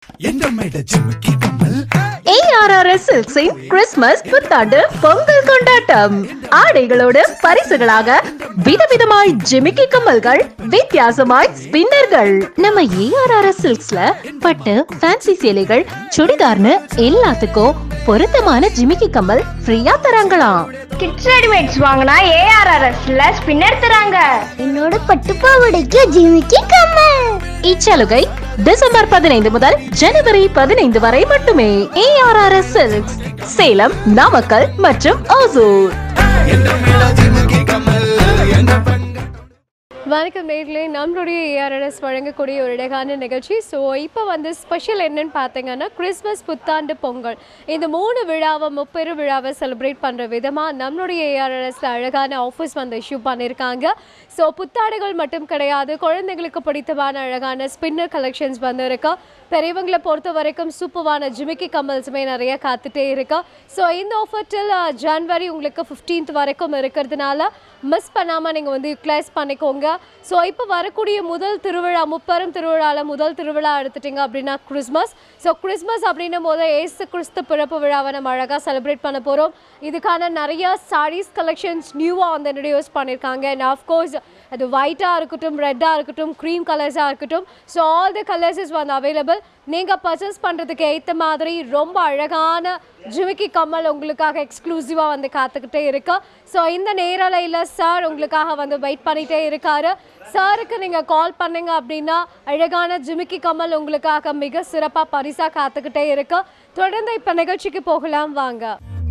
எந்த மேட ஜிம்மிக்கி கம்மல் ஏஆர்ஆர்எஸ் சில்க்ஸின் கிறிஸ்துமஸ் புத்தாண்டு பொங்கல் கொண்டாட்டம் ஆடைகளோடு பரிசுகளாக விதவிதமாய் ஜிமிக்கி கம்மல்கள் வித்தியாசமாய் ஸ்பின்னர்கள் நம்ம ஏஆர்ஆர்எஸ் சில்க்ஸ்ல பட்டு ஃபேன்சி சேலைகள் சுடிதார்னு எல்லாத்துக்கும் பொருத்தமான ஜிமிக்கி கம்மல் ஃப்ரீயா தராங்களாம் கிட்ஸ் ரெடிமேட்ஸ் வாங்கினா ஏஆர்ஆர்எஸ்ல ஸ்பின்னர் தராங்க என்னோட பட்டுப்பாவடைக்கு ஜிமிக்கி கம்மல் இச்சலுகை டிசம்பர் பதினைந்து முதல் ஜனவரி பதினைந்து வரை மட்டுமே ஏஆர்ஆர்எஸ் சில்க்ஸ் சேலம் நாமக்கல் மற்றும் ஓசூர் எந்த மேட ஜிம்மிக்கி கம்மல் எந்த பெண் வணக்கம் நேர்களே நம்மளுடைய ஏஆர்எஸ் வழங்கக்கூடிய ஒரு அழகான நிகழ்ச்சி ஸோ இப்போ வந்து ஸ்பெஷல் என்னன்னு பார்த்தீங்கன்னா கிறிஸ்மஸ் புத்தாண்டு பொங்கல் இந்த மூணு விழாவை முப்பெரு விழாவை செலிப்ரேட் பண்ணுற விதமாக நம்மளுடைய ஏஆர்எஸ்ல அழகான ஆஃபர்ஸ் வந்து இஷ்யூ பண்ணியிருக்காங்க ஸோ புத்தாடைகள் மட்டும் கிடையாது குழந்தைங்களுக்கு பிடித்தமான அழகான ஸ்பின்னர் கலெக்ஷன்ஸ் வந்து இருக்கு பெரியவங்களை பொறுத்த வரைக்கும் சூப்பரான ஜிமிக்கி கம்மல்ஸுமே நிறைய காத்துட்டே இருக்கா ஸோ இந்த ஆஃபர் டில் ஜனவரி உங்களுக்கு ஃபிஃப்டீன்த் வரைக்கும் இருக்கிறதுனால மிஸ் பண்ணாமல் நீங்கள் வந்து யூட்டிலைஸ் பண்ணிக்கோங்க ஸோ இப்போ வரக்கூடிய முதல் திருவிழா முப்பெரும் திருவிழாவில் முதல் திருவிழா எடுத்துட்டிங்க அப்படின்னா கிறிஸ்மஸ் ஸோ கிறிஸ்மஸ் அப்படின்னும் போது ஏசு கிறிஸ்து பிறப்பு விழாவை நம்ம அழகாக செலிப்ரேட் பண்ண போகிறோம் இதுக்கான நிறைய சாரீஸ் கலெக்ஷன்ஸ் நியூவாக வந்து இன்ட்ரடியூஸ் பண்ணியிருக்காங்க அண்ட் ஆஃப்கோர்ஸ் அது ஒயிட்டாக இருக்கட்டும் ரெட்டாக இருக்கட்டும் க்ரீம் கலர்ஸாக இருக்கட்டும் so all the colours is வந்து அவைலபிள் நீங்கள் பர்ச்சேஸ் பண்ணுறதுக்கு ஏற்ற மாதிரி ரொம்ப அழகான ஜிமிக்கி கம்மல் உங்களுக்காக எக்ஸ்க்ளூசிவாக வந்து காத்துக்கிட்டே இருக்கு ஸோ இந்த நேரலையில் சார் உங்களுக்காக வந்து வெயிட் பண்ணிகிட்டே இருக்காரு சாருக்கு நீங்கள் கால் பண்ணீங்க அப்படின்னா அழகான ஜிமிக்கி கம்மல் உங்களுக்காக மிக சிறப்பாக பரிசாக காத்துக்கிட்டே இருக்கு தொடர்ந்து இப்போ நிகழ்ச்சிக்கு போகலாம் வாங்க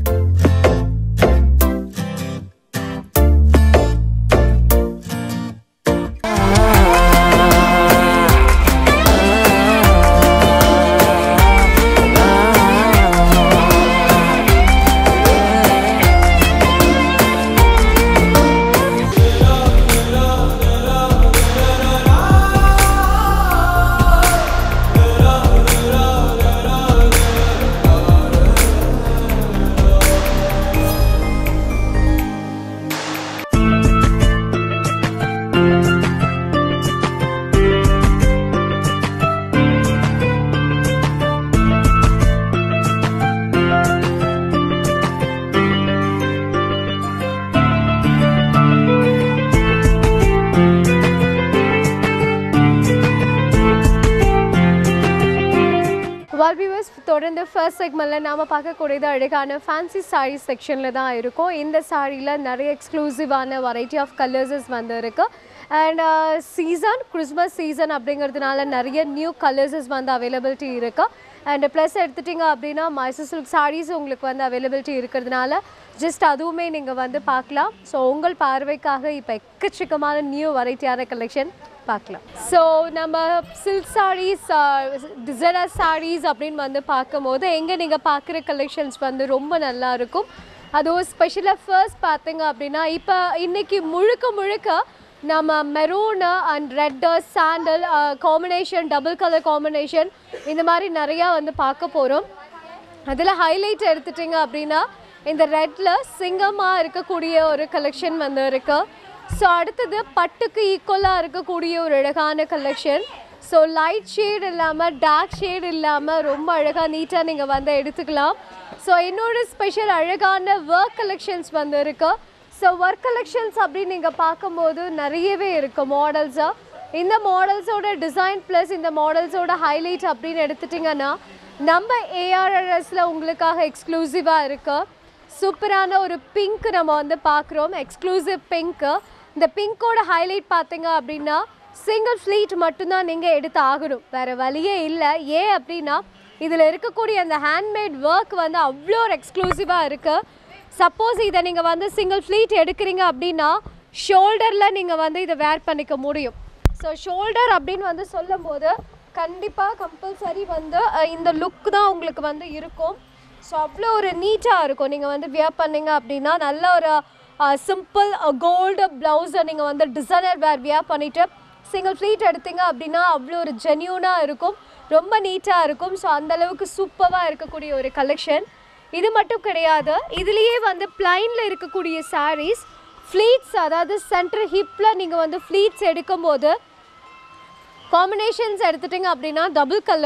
வால்வியூவர்ஸ் தொடர்ந்து ஃபர்ஸ்ட் செக்மெண்ட்டில் நாம் பார்க்கக்கூடியது அழகான ஃபேன்சி சாரீ செக்ஷனில் தான் இருக்கும் இந்த சாரியில் நிறைய எக்ஸ்க்ளூசிவான வெரைட்டி ஆஃப் கலர்ஸஸ் வந்து இருக்கு அண்ட் சீசன் கிறிஸ்மஸ் சீசன் அப்படிங்கிறதுனால நிறைய நியூ கலர்ஸஸ் வந்து அவைலபிலிட்டி இருக்கு அண்ட் ப்ளஸ் எடுத்துட்டிங்க அப்படின்னா மைசூர் சில்க் சாரீஸ் உங்களுக்கு வந்து அவைலபிலிட்டி இருக்கிறதுனால ஜஸ்ட் அதுவுமே நீங்கள் வந்து பார்க்கலாம் ஸோ உங்கள் பார்வைக்காக இப்போ எக்கச்சக்கமான நியூ வெரைட்டியான கலெக்ஷன் பார்க்கலாம் ஸோ நம்ம சில்க் சாரீஸ் டிசைனர் சாரீஸ் அப்படின்னு வந்து பார்க்கும்போது எங்கே நீங்கள் பார்க்குற கலெக்ஷன்ஸ் வந்து ரொம்ப நல்லா இருக்கும் அதுவும் ஸ்பெஷலாக ஃபர்ஸ்ட் பார்த்தீங்க அப்படின்னா இப்போ இன்னைக்கு முழுக்க முழுக்க நம்ம maroon and red sandal combination double colour combination இந்த மாதிரி நிறையா வந்து பார்க்க போகிறோம் அதில் ஹைலைட் எடுத்துட்டிங்க அப்படின்னா இந்த ரெட்டில் சிங்கமாக இருக்கக்கூடிய ஒரு கலெக்ஷன் வந்து இருக்கு ஸோ அடுத்தது பட்டுக்கு ஈக்குவலாக இருக்கக்கூடிய ஒரு அழகான கலெக்ஷன் ஸோ லைட் ஷேட் இல்லாமல் டார்க் ஷேட் இல்லாமல் ரொம்ப அழகாக நீட்டாக நீங்கள் வந்து எடுத்துக்கலாம் ஸோ இன்னொரு ஸ்பெஷல் அழகான ஒர்க் கலெக்ஷன்ஸ் வந்து இருக்கு ஸோ ஒர்க் கலெக்ஷன்ஸ் அப்படின்னு நீங்கள் பார்க்கும்போது நிறையவே இருக்குது மாடல்ஸாக இந்த மாடல்ஸோட டிசைன் ப்ளஸ் இந்த மாடல்ஸோட ஹைலைட் அப்படின்னு எடுத்துட்டிங்கன்னா நம்ம ஏஆர்ஆர்எஸில் உங்களுக்காக எக்ஸ்க்ளூசிவாக இருக்குது சூப்பரான ஒரு பிங்க் நம்ம வந்து பார்க்குறோம் எக்ஸ்க்ளூசிவ் பிங்க்கு இந்த பிங்கோட ஹைலைட் பார்த்தீங்க அப்படின்னா சிங்கிள் ஃப்ளீட் மட்டும்தான் நீங்கள் எடுத்து ஆகணும் வேறு வழியே இல்லை ஏன் அப்படின்னா இதில் இருக்கக்கூடிய அந்த ஹேண்ட்மேட் ஒர்க் வந்து அவ்வளோ ஒரு எக்ஸ்க்ளூசிவாக இருக்குது சப்போஸ் இதை நீங்கள் வந்து சிங்கிள் ஃப்ளீட் எடுக்கிறீங்க அப்படின்னா ஷோல்டரில் நீங்கள் வந்து இதை வேர் பண்ணிக்க முடியும் ஸோ ஷோல்டர் அப்படின்னு வந்து சொல்லும்போது கண்டிப்பாக கம்பல்சரி வந்து அஹ், இந்த லுக் தான் உங்களுக்கு வந்து இருக்கும் ஸோ அவ்வளோ ஒரு நீட்டாக இருக்கும் நீங்கள் வந்து வியர் பண்ணீங்க அப்படின்னா நல்ல ஒரு சிம்பிள் கோல்டு ப்ளவுஸை நீங்கள் வந்து டிசைனர் வேர் வியர் பண்ணிவிட்டு சிங்கிள் ஃப்ளீட் எடுத்தீங்க அப்படின்னா அவ்வளோ ஒரு ஜென்யூனாக இருக்கும் ரொம்ப நீட்டாக இருக்கும் ஸோ அந்தளவுக்கு சூப்பராக இருக்கக்கூடிய ஒரு கலெக்ஷன் இது மட்டும் கிடையாது இதுலேயே வந்து பிளைனில் இருக்கக்கூடிய sarees ஃப்ளீட்ஸ் அதாவது சென்டர் ஹிப்பில் நீங்கள் வந்து ஃப்ளீட்ஸ் எடுக்கும்போது காம்பினேஷன்ஸ் எடுத்துட்டிங்க அப்படின்னா டபுள் கலர்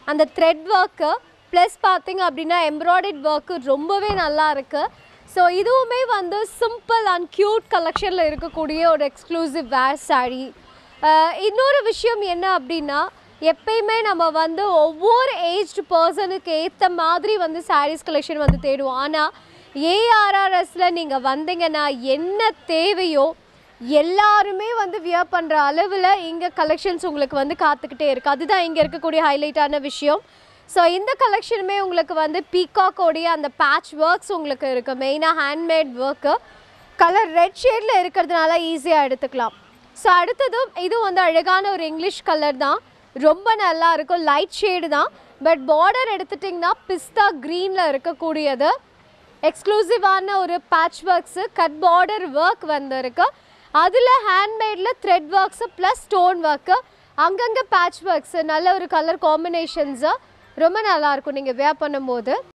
அந்த த்ரெட் ஒர்க்கு ப்ளஸ் பார்த்தீங்க அப்படின்னா எம்ப்ராய்டட் ஒர்க்கு ரொம்பவே நல்லா இருக்குது ஸோ இதுவுமே வந்து சிம்பிள் அண்ட் க்யூட் கலெக்ஷனில் இருக்கக்கூடிய ஒரு எக்ஸ்க்ளூசிவ் வேர் saree அஹ் இன்னொரு விஷயம் என்ன அப்படின்னா எப்பயுமே நம்ம வந்து ஒவ்வொரு ஏஜ்டு பர்சனுக்கு ஏற்ற மாதிரி வந்து sarees கலெக்ஷன் வந்து தேடுவோம் ஆனால் ஏஆர்ஆர்எஸில் நீங்கள் வந்தீங்கன்னா என்ன தேவையோ எல்லாருமே வந்து வியர் பண்ணுற அளவில் இங்கே கலெக்ஷன்ஸ் உங்களுக்கு வந்து காத்துக்கிட்டே இருக்குது அதுதான் இங்கே இருக்கக்கூடிய ஹைலைட்டான விஷயம் ஸோ இந்த கலெக்ஷனுமே உங்களுக்கு வந்து பீகாக்கோடைய அந்த பேட்ச் ஒர்க்ஸ் உங்களுக்கு இருக்குது மெயினாக ஹேண்ட்மேட் ஒர்க்கு கலர் ரெட் ஷேடில் இருக்கிறதுனால ஈஸியாக எடுத்துக்கலாம் ஸோ அடுத்ததும் இது வந்து அழகான ஒரு இங்கிலீஷ் கலர் தான் ரொம்ப நல்லா இருக்கும் லைட் ஷேடு தான் பட் பார்டர் எடுத்துட்டிங்கன்னா பிஸ்தா க்ரீனில் இருக்கக்கூடியது எக்ஸ்க்ளூசிவான ஒரு patch works cut border work வந்திருக்கு அதில் ஹேண்ட்மேடில் thread works plus stone work அங்கங்கே பேட்ச் ஒர்க்ஸு நல்ல ஒரு கலர் காம்பினேஷன்ஸு ரொம்ப நல்லாயிருக்கும் நீங்கள் வேர் பண்ணும்போது